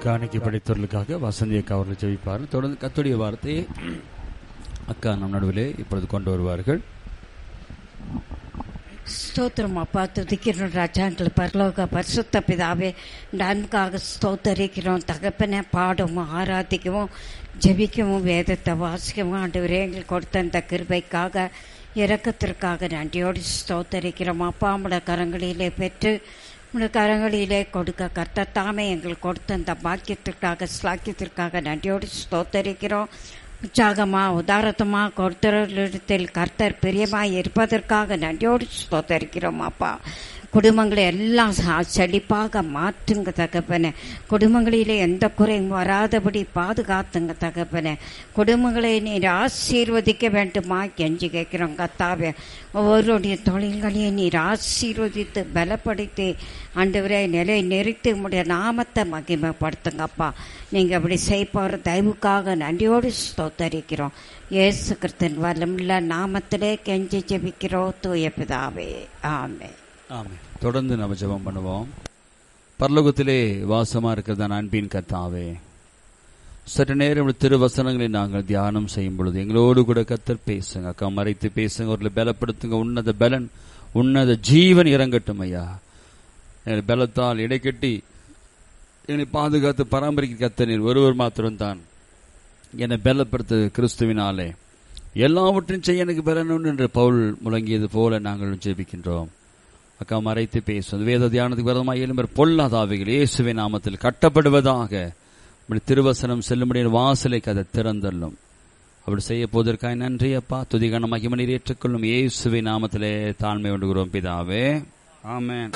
காணிக்கை படைத்தவர்களுக்காக வசந்தி அக்கா அவர்கள் ஜெபிப்பார் தொடர்ந்து கத்துடைய வார்த்தையை அக்கா நம் நடுவிலே இப்பொழுது கொண்டு வருவார்கள் ஸ்தோத்திரம் அப்பா துதிக்கிறோம் ராஜாங்கள் பரலோக பரிசுத்த பிதாவே இந்த அன்புக்காக ஸ்தோத்தரிக்கிறோம் தகப்பனை பாடவும் ஆராதிக்கவும் ஜெபிக்கவும் வேதத்தை வாசிக்கவும் ஆண்டவரே எங்களுக்கு கொடுத்த இந்த கிருபைக்காக இரக்கத்திற்காக நன்றியோடு ஸ்தோத்தரிக்கிறோம் அப்பா உம்முடைய கரங்களிலே பெற்று உம்முடைய கரங்களிலே கொடுக்க கர்த்தத்தாமே எங்களுக்கு கொடுத்த இந்த பாக்கியத்திற்காக ஸ்லாக்கியத்திற்காக நன்றியோடு ஸ்தோத்தரிக்கிறோம் உற்சாகமா உதாரத்தமா கொடுத்தரிடத்தில் கர்த்தர் பிரியமாய் இருப்பதற்காக நன்றியோடு ஸ்தோத்தரிக்கிறோம் அப்பா குடும்பங்களை எல்லாம் ச- செழிப்பாக மாற்றுங்க தகப்பனே குடும்பங்களிலே எந்த குறையும் வராதபடி பாதுகாத்துங்க தகப்பனே குடும்பங்களை நீர் ஆசீர்வதிக்க வேண்டுமா கெஞ்சி கேட்கிறோம் கத்தாவே ஒவ்வொருடைய தொழில்களையும் நீர் ஆசீர்வதித்து பலப்படுத்தி ஆண்டவரே நிலை நிறுத்தி உம்முடைய நாமத்தை மகிமைப்படுத்துங்கப்பா நீங்கள் அப்படி செய்ய தயவுக்காக நன்றியோடு ஸ்தோத்தரிக்கிறோம் இயேசு கிறிஸ்தன் வல்லமுள்ள நாமத்திலே கெஞ்சி ஜெபிக்கிறோம் தூய பிதாவே ஆமே ஆமென் தொடர்ந்து நம்ம ஜெபம் பண்ணுவோம் பரலோகத்திலே வாசமா இருக்கிறதா அன்பின் கத்தாவே சற்று நேரம் உடைய திருவசனங்களை நாங்கள் தியானம் செய்யும் பொழுது எங்களோடு கூட கத்தர் பேசுங்க அக்கா மறைத்து பேசுங்க அவர்களை பலப்படுத்துங்க உன்னத பலன் உன்னத ஜீவன் இறங்கட்டும் ஐயா எங்கள் பலத்தால் இடைக்கட்டி என்னை பாதுகாத்து பராமரிக்க கத்த நீர் ஒருவர் மாத்திரம்தான் என்னை பலப்படுத்து கிறிஸ்துவினாலே எல்லாவற்றையும் செய்ய எனக்கு பெறணும் என்று பவுல் முழங்கியது போல நாங்கள் ஜெபிக்கின்றோம் அக்கா மறைத்து பேசுவது வேத தியானத்துக்கு விரதமாக எழும்பர் பொல்லாதாவிகள் இயேசுவின் நாமத்தில் கட்டப்படுவதாக இப்படி திருவசனம் செல்லும்படிய வாசலை கதை திறந்தள்ளும் அப்படி செய்ய போவதற்காக நன்றி அப்பா துதிகன மகிமனில் ஏற்றுக்கொள்ளும் இயேசுவின் நாமத்திலே தாழ்மை கொண்டுகிறோம் பிதாவே ஆமென்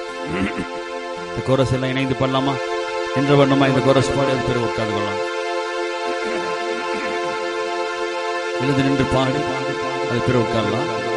இந்த கோரஸ் எல்லாம் இணைந்து பண்ணலாமா என்ற வண்ணமா இந்த கோரஸ் பாடி அது பிறகு உட்கார்ந்து கொள்ளலாம் எழுந்து நின்று பாடி அது பிறகு உட்காரலாம்